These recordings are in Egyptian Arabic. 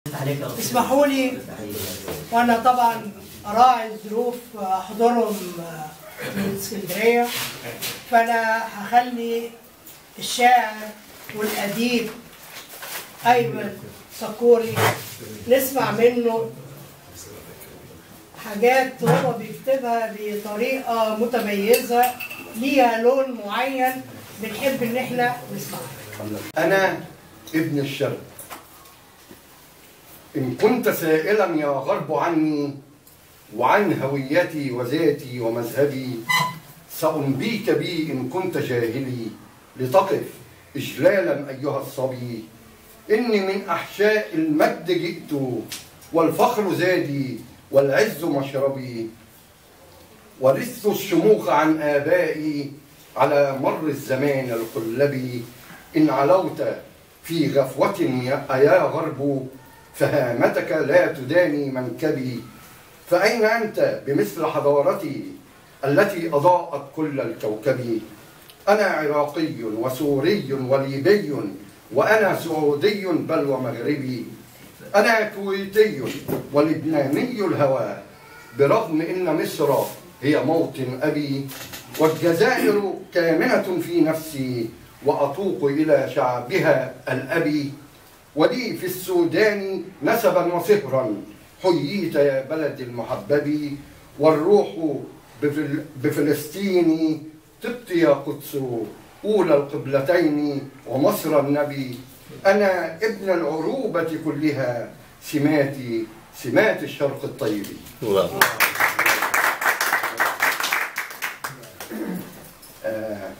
اسمحوا لي وانا طبعا اراعي ظروف حضورهم من اسكندريه فانا هخلي الشاعر والاديب ايمن سكوري نسمع منه حاجات هو بيكتبها بطريقه متميزه ليها لون معين بنحب ان احنا نسمعها أنا ابن الشرق إن كنت سائلا يا غرب عني وعن هويتي وذاتي ومذهبي سأنبيك بي إن كنت جاهلي لتقف إجلالا أيها الصبي إني من أحشاء المجد جئت والفخر زادي والعز مشربي ورثت الشموخ عن آبائي على مر الزمان القلبي إن علوت في غفوة يا يا غرب فهامتك لا تداني منكبي فأين أنت بمثل حضارتي التي أضاءت كل الكوكب أنا عراقي وسوري وليبي وأنا سعودي بل ومغربي أنا كويتي ولبناني الهوى برغم إن مصر هي موطن أبي والجزائر كامنة في نفسي وأتوق إلى شعبها الأبي ولي في السودان نسبا وصهرا حييت يا بلد المحبب والروح بفل بفلسطين طبت يا قدس أولى القبلتين ومصر النبي أنا ابن العروبة كلها سماتي سمات الشرق الطيب الله آه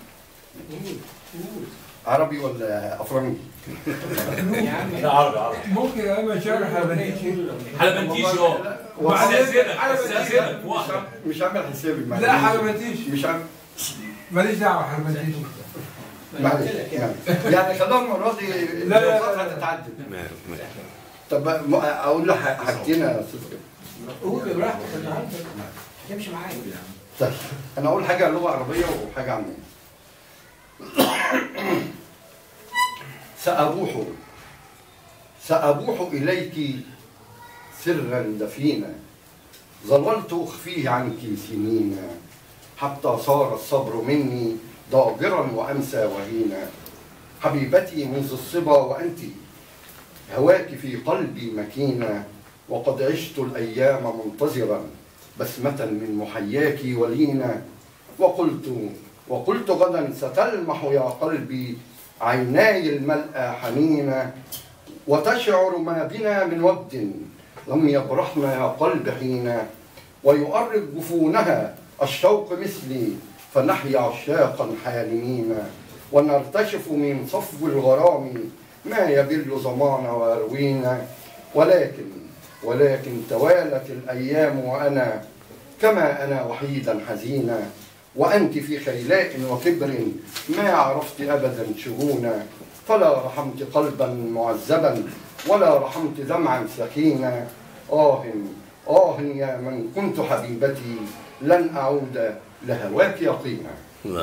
عربي ولا أفرنجي؟ عربي عربي ممكن انا شرح بنيتي حلبنتيش اه استاذنك استاذنك واحد مش عامل حسابي معلش. لا حلبنتيش مش عامل ماليش دعوه حلبنتيش معلش يعني يعني خلوها المرة دي لا، لا، الفترة لا. تتعدل طب ما- اقول له ح- حاجتين يا استاذ قول براحتك النهارده تمشي معايا طيب انا اقول حاجه لغه عربيه وحاجه عاميه سأبوح سأبوح إليك سرا دفينا ظللت أخفيه عنك سنين حتى صار الصبر مني ضاجرا وأمسى وهينا حبيبتي منذ الصبا وأنت هواك في قلبي مكينا وقد عشت الأيام منتظرا بسمة من محياك ولينا وقلت وقلت غدا ستلمح يا قلبي عيناي الملأى حنينا وتشعر ما بنا من ود لم يبرحنا يا قلب حينا ويؤرق جفونها الشوق مثلي فنحيا عشاقا حالمين ونرتشف من صفو الغرام ما يبل ظمانا ويروينا ولكن ولكن توالت الأيام وأنا كما أنا وحيدا حزينا وأنت في خيلاء وكبر ما عرفت أبدا شجونا فلا رحمت قلبا معذبا ولا رحمت دمعا سكينا آه آه يا من كنت حبيبتي لن أعود لهواك يقينا الله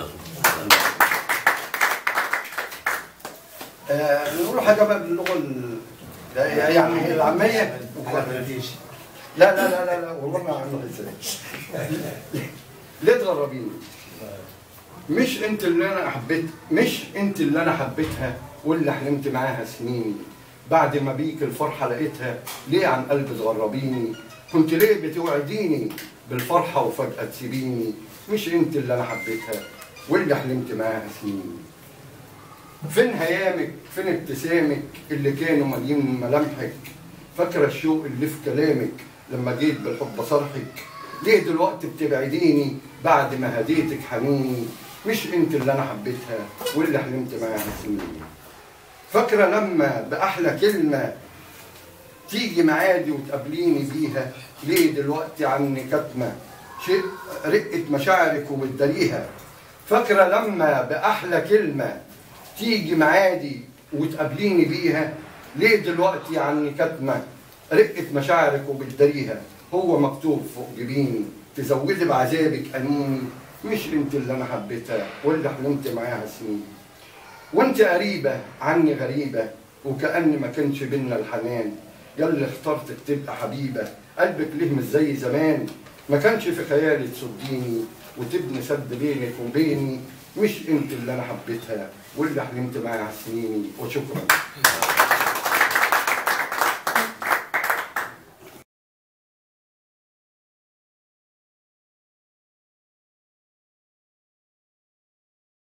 آه نقول حاجة بقى باللغة ال- يعني العامية لا لا لا لا لا والله ما عملوا ازاي ليه تغربيني؟ مش انت اللي انا حبيت مش انت اللي انا حبيتها واللي حلمت معاها سنين بعد ما بيك الفرحة لقيتها ليه عن قلبي تغربيني كنت ليه بتوعديني بالفرحة وفجأة تسيبيني مش انت اللي انا حبيتها واللي حلمت معاها سنين فين هيامك فين ابتسامك اللي كانوا مالين ملامحك فاكرة الشوق اللي في كلامك لما جيت بالحب صرحك ليه دلوقتي بتبعديني بعد ما هديتك حنيني مش انت اللي انا حبيتها واللي حلمت معاها سنين فاكرة لما بأحلى كلمة تيجي معادي وتقابليني بيها ليه دلوقتي عني كتمة شيء رقة مشاعرك وبتداريها فاكرة لما بأحلى كلمة تيجي معادي وتقابليني بيها ليه دلوقتي عني كتمة رقة مشاعرك وبتداريها هو مكتوب فوق جبيني تزودي بعذابك أنيني مش انت اللي انا حبيتها واللي حلمت معاها سنين وانت قريبة عني غريبة وكأن ما كانش بينا الحنان يلي اخترتك تبقى حبيبة قلبك ليه مش زي زمان ما كانش في خيالي تصديني وتبني سد بينك وبيني مش انت اللي انا حبيتها واللي حلمت معاها سنيني وشكرا